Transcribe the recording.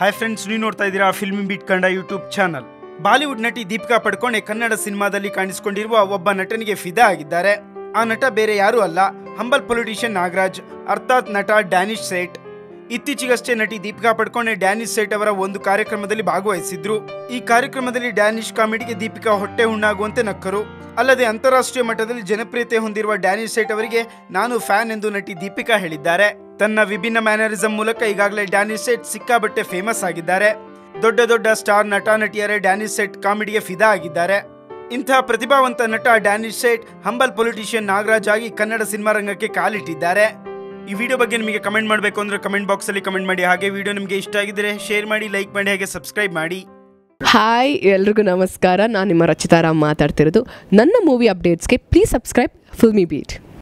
hi friends ನೀವು ನೋಡ್ತಾ ಇದ್ದೀರಾ ಫಿಲ್ಮ್ ಬೀಟ್ ಕಂಡ ಯೂಟ್ಯೂಬ್ ಚಾನಲ್ ಬಾಲಿವುಡ್ ನಟಿ ದೀಪಿಕಾ ಪಡ್ಕೋಣೆ ಕನ್ನಡ ಸಿನಿಮಾದಲ್ಲಿ ಕಾಣಿಸಿಕೊಂಡಿರುವ ಒಬ್ಬ ನಟನಿಗೆ ಫಿದಾ ಆಗಿದ್ದಾರೆ ಆ ನಟ ಬೇರೆ ಯಾರೂ ಅಲ್ಲ ಹಂಬಲ್ ಪೊಲಿಟಿಷಿಯನ್ ನಾಗರಾಜ್ ಅರ್ಥಾತ್ ನಟ ಡ್ಯಾನಿಶ್ ಸೇಟ್ ಇತ್ತೀಚೆಗಷ್ಟೇ ನಟಿ ದೀಪಿಕಾ ಪಡ್ಕೋಣೆ ಡ್ಯಾನಿಶ್ ಸೇಟ್ ಅವರ ಒಂದು ಕಾರ್ಯಕ್ರಮದಲ್ಲಿ ಭಾಗವಹಿಸಿದ್ರು ಈ ಕಾರ್ಯಕ್ರಮದಲ್ಲಿ ಡ್ಯಾನಿಶ್ ಕಾಮಿಡಿಗೆ ದೀಪಿಕಾ ಹೊಟ್ಟೆ ಹುಣ್ಣಾಗುವಂತೆ ನಕ್ಕರು ಅಲ್ಲದೆ ಅಂತಾರಾಷ್ಟ್ರೀಯ ಮಟ್ಟದಲ್ಲಿ ಜನಪ್ರಿಯತೆ ಹೊಂದಿರುವ ಡ್ಯಾನಿಶ್ ಸೇಟ್ ಅವರಿಗೆ ನಾನು ಫ್ಯಾನ್ ಎಂದು ನಟಿ ದೀಪಿಕಾ ಹೇಳಿದ್ದಾರೆ ತನ್ನ ವಿಭಿನ್ನ ಮ್ಯಾನರಿಸಂ ಮೂಲಕ ಈಗಾಗಲೇ ಡ್ಯಾನಿಶ್ ಸೇಟ್ ಸಿಕ್ಕಾಬಟ್ಟೆ ಫೇಮಸ್ ಆಗಿದ್ದಾರೆ ದೊಡ್ಡ ದೊಡ್ಡ ಸ್ಟಾರ್ ನಟ ನಟಿಯರೇ ಡ್ಯಾನಿಶ್ ಸೇಟ್ ಕಾಮಿಡಿಗೆ ಫಿದಾ ಆಗಿದ್ದಾರೆ ಇಂತಹ ಪ್ರತಿಭಾವಂತ ನಟ ಡ್ಯಾನಿಶ್ ಸೇಟ್ ಹಂಬಲ್ ಪೊಲಿಟಿಷಿಯನ್ ನಾಗರಾಜ್ ಆಗಿ ಕನ್ನಡ ಸಿನಿಮಾ ರಂಗಕ್ಕೆ ಕಾಲಿಟ್ಟಿದ್ದಾರೆ ಈ ವಿಡಿಯೋ ಬಗ್ಗೆ ನಿಮಗೆ ಕಮೆಂಟ್ ಮಾಡಬೇಕು ಅಂದ್ರೆ ಕಮೆಂಟ್ ಬಾಕ್ಸ್ ಅಲ್ಲಿ ಕಮೆಂಟ್ ಮಾಡಿ ಹಾಗೆ ವಿಡಿಯೋ ನಿಮಗೆ ಇಷ್ಟ ಆಗಿದ್ರೆ ಶೇರ್ ಮಾಡಿ ಲೈಕ್ ಮಾಡಿ ಹಾಗೆ ಸಬ್ಸ್ಕ್ರೈಬ್ ಮಾಡಿ ಹಾಯ್ ಎಲ್ರಿಗೂ ನಮಸ್ಕಾರ ನಾನು ನಿಮ್ಮ ರಚಿತಾರಾಮ್ ಮಾತಾಡ್ತಿರೋದು ನನ್ನ movie ಅಪ್ಡೇಟ್ಸ್ಗೆ please subscribe filmy beet